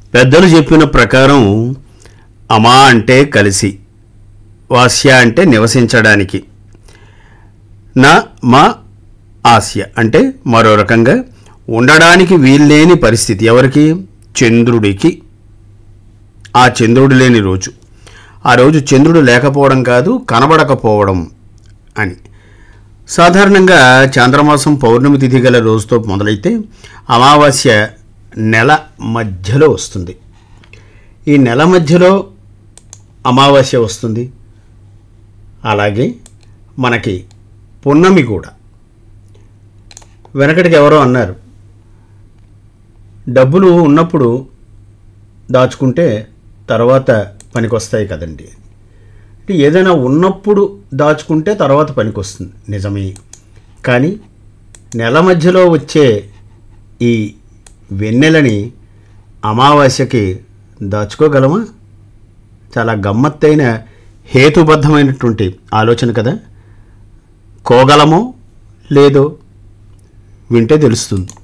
పెద్దలు చెప్పిన ప్రకారం అమా అంటే కలిసి వాస్య అంటే నివసించడానికి నా మా ఆస్య అంటే మరో రకంగా ఉండడానికి వీల్లేని పరిస్థితి ఎవరికి చంద్రుడికి ఆ చంద్రుడు లేని రోజు ఆ రోజు చంద్రుడు లేకపోవడం కాదు కనబడకపోవడం అని సాధారణంగా చాంద్రమాసం పౌర్ణమి తిథి గల రోజుతో మొదలైతే అమావాస్య నెల మధ్యలో వస్తుంది ఈ నెల మధ్యలో అమావాస్య వస్తుంది అలాగే మనకి పున్నమి కూడా వెనకటికి ఎవరో అన్నారు డబ్బులు ఉన్నప్పుడు దాచుకుంటే తర్వాత పనికొస్తాయి కదండి అంటే ఏదైనా ఉన్నప్పుడు దాచుకుంటే తర్వాత పనికొస్తుంది నిజమే కానీ నెల మధ్యలో వచ్చే ఈ వెన్నెలని అమావాస్యకి దాచుకోగలమా చాలా గమ్మత్తైన హేతుబద్ధమైనటువంటి ఆలోచన కదా కోగలమో లేదో వింటే తెలుస్తుంది